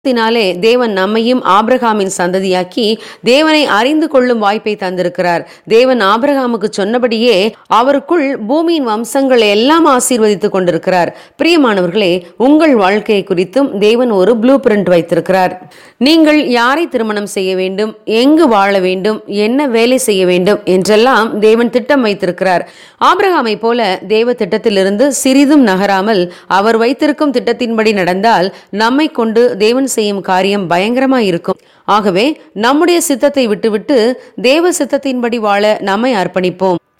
த்தினாலே தேவன் நம்மையும் ஆபிரகாமின் சந்ததியாக்கி தேவனை அறிந்து கொள்ளும் வாய்ப்பை தந்திருக்கிறார் தேவன் ஆபிரகாமுக்கு சொன்னபடியே அவருக்குள் பூமியின் வம்சங்களை எல்லாம் ஆசீர்வதித்துக் கொண்டிருக்கிறார் பிரியமானவர்களே உங்கள் வாழ்க்கையை குறித்தும் தேவன் ஒரு ப்ளூ பிரிண்ட் வைத்திருக்கிறார் நீங்கள் யாரை திருமணம் செய்ய வேண்டும் எங்கு வாழ வேண்டும் என்ன வேலை செய்ய வேண்டும் என்றெல்லாம் தேவன் திட்டம் வைத்திருக்கிறார் ஆபிரகாமை போல தேவ திட்டத்திலிருந்து சிறிதும் நகராமல் அவர் வைத்திருக்கும் திட்டத்தின்படி நடந்தால் நம்மை கொண்டு தேவன் செய்யும் காரியம் பயங்கரமாய் இருக்கும் ஆகவே நம்முடைய சித்தத்தை விட்டுவிட்டு தேவ சித்தத்தின்படி வாழ நம்மை அர்ப்பணிப்போம்